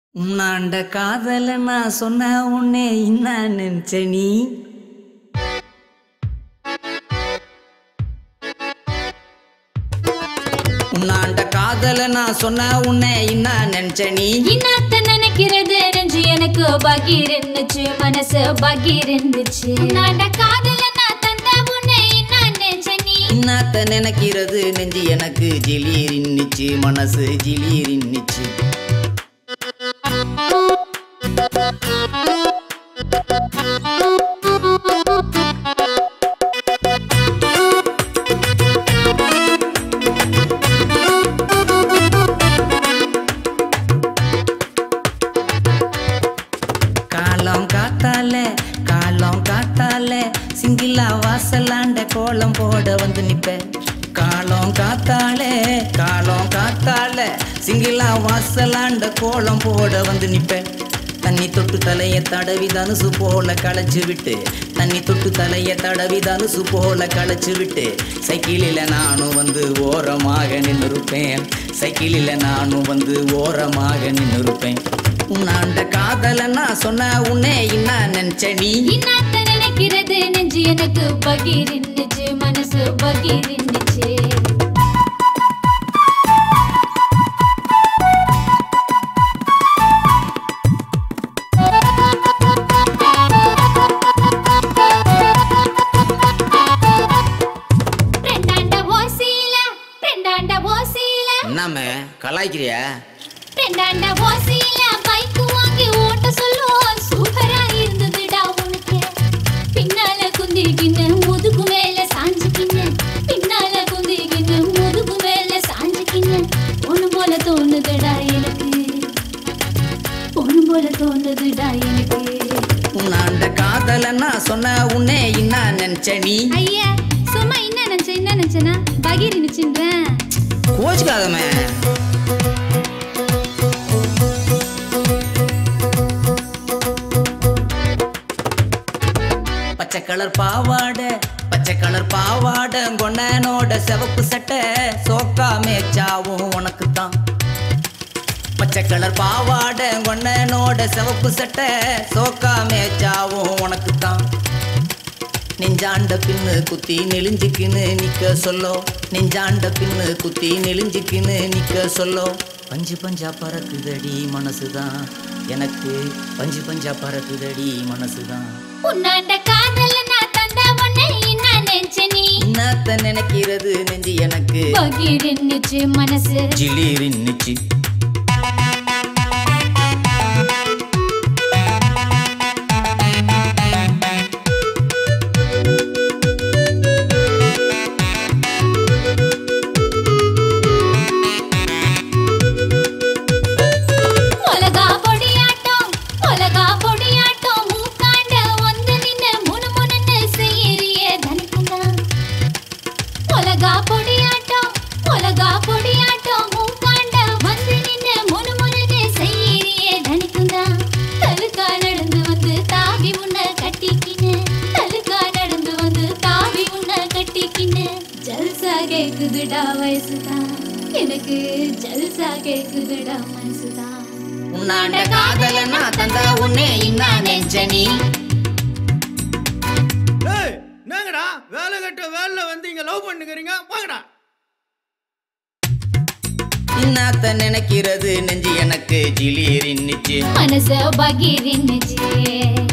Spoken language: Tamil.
உன்னாண்ட காதல நான் சொன்ன உன்னே என்ன நினைச்ச நீ உன்னாண்ட காதல நான் சொன்ன உன்னை என்ன நினைச்ச நீ இன்னாத்த நினைக்கிறது நெஞ்சு எனக்கு பாக்கி இருந்துச்சு மனசு பாக்கி இருந்துச்சு நாண்ட காதல நான் தந்த உன்னை நான் நெஞ்ச நீ இன்னாத்த நினைக்கிறது நெஞ்சு எனக்கு ஜிலீரின்னுச்சு மனசு ஜிலீரின்னுச்சு காலம் காத்தால காலம் காத்தால சிங்கிலா வாசலாண்ட கோலம் போட வந்து நிப்ப காலம் காத்தாலே காலம் காத்தால சிங்கிலா வாசலாண்ட கோலம் போட வந்து நிப்ப தண்ணி தொட்டு தலைய தடவி தனுசு போல களைச்சு விட்டு தண்ணி தொட்டு தலைய தடவி தனுசு போல களைச்சு விட்டு சைக்கிளில் நானும் வந்து ஓரமாக நின்றுருப்பேன் சைக்கிளில் நானும் வந்து ஓரமாக நின்றுருப்பேன் உன்னாண்ட காதல நான் சொன்ன உன்னே என்ன நினைச்ச நீ இன்னாத்த நினைக்கிறது நெஞ்சு எனக்கு பாக்கி இருந்துச்சு மனசு பாக்கி இருந்துச்சு ரெண்டாண்ட ஓசியில ரெண்டாண்ட ஓசியில என்னமே கலாய்க்கிறியா ரெண்டாண்ட ஓசியில பைக் வாங்கி ஓட்ட சொல்லுவோம் சூப்பரா இருந்ததுடா உனக்கு பின்னால குந்திக்கின்னு முதுகு மேல சாஞ்சுக்கின்னு பின்னால குந்திக்கின்னு முதுகு மேல சாஞ்சுக்கின்னு பொண்ணு போல தோணுதுடா எனக்கு பொண்ணு போல தோணுதுடா எனக்கு உன்னாண்ட காதல நான் சொன்ன உன்னே என்ன நினைச்ச நீ ஐயா சும்மா என்ன நினைச்சேன் என்ன நினைச்சேனா பகீர் நினைச்சுன்றேன் கோச்சுக்காதமே பச்சை கலர் பாவாடை பச்சை கலர் பாவாடை கொண்டனோட சிவப்பு சட்டை சோக்கா மேச்சாவும் உனக்கு தான் பச்சை கலர் பாவாடை கொண்டனோட சிவப்பு சட்டை சோக்கா மேச்சாவும் உனக்கு தான் நெஞ்சாண்ட பின்னு குத்தி நெளிஞ்சுக்கின்னு நிக்க சொல்லோ நெஞ்சாண்ட பின்னு குத்தி நெளிஞ்சுக்கின்னு நிக்க சொல்லோ பஞ்சு பஞ்சா பறக்குதடி மனசுதான் எனக்கு பஞ்சு பஞ்சா பறக்குதடி மனசுதான் உன்னாண்ட காதல நான் தந்த உன்னை என்ன நினைச்ச நீ என்னத்த நினைக்கிறது நெஞ்சு எனக்கு பகீர் நினைச்சு மனசு ஜிலீரின்னுச்சு ஒலகா பொடியாட்டம் ஒலகா பொடியாட்டம் மூக்காண்ட வந்து நின்னு முணு முணுன்னு செய்யறிய தனிக்குந்தா ஒலகா பொடியாட்டம் ஒலகா பொடியாட்டம் மூக்காண்ட வந்து நின்னு முணு முணுன்னு செய்யறிய தனிக்குந்தா தலுக்கா நடந்து வந்து தாவி உன்னை கட்டிக்கின்னு தலுக்கா நடந்து வந்து தாவி உன்னை கட்டிக்கின்னு ஜல்சா கேக்குதுடா வயசுதான் எனக்கு ஜல்சா கேக்குதுடா மனசுதான் உன்னாண்ட காதல நான் தந்த உன்னே என்ன நெஞ்ச நீ ஏய் என்னங்கடா வேலை கட்ட வேலைல வந்து இங்க லவ் பண்ணுக்கிறீங்க வாங்கடா என்னத்த நினைக்கிறது நெஞ்சு எனக்கு ஜிலீரின்னுச்சு மனச பகிர்ந்துச்சு